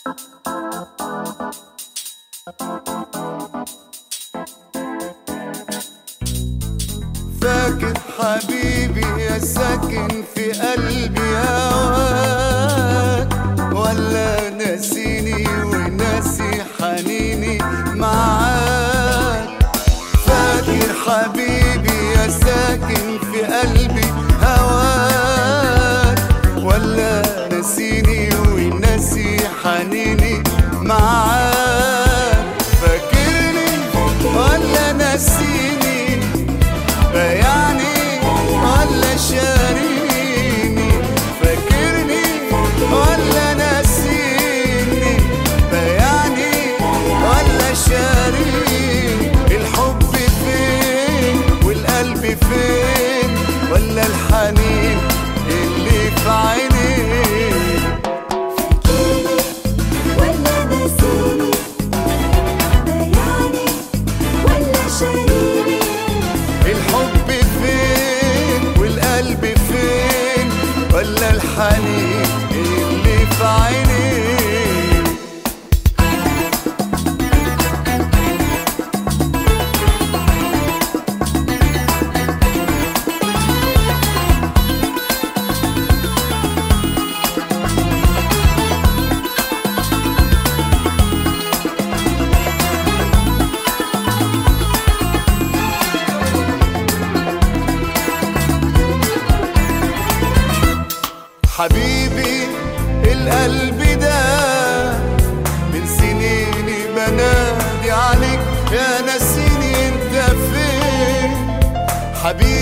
فاكر حبيبي يا ساكن في قلبي هواك ولا ناسيني وناسي حنيني معاك فاكر حبيبي يا ساكن في قلبي هواك ولا ناسيني وناسي حنيني معاك فاكرني ولا ناسيني بيعني ولا شاريني فاكرني ولا ناسيني بيعني ولا شاريني الحب فين والقلب فين ولا الحنين اللي في عينيك فاكرني ولا ناسيني بياني ولا شاريني الحب فين والقلب فين ولا الحنين اللي في عينيك حبيبي القلب ده من سنيني بنادي عليك يا ناسيني انت فين حبيبي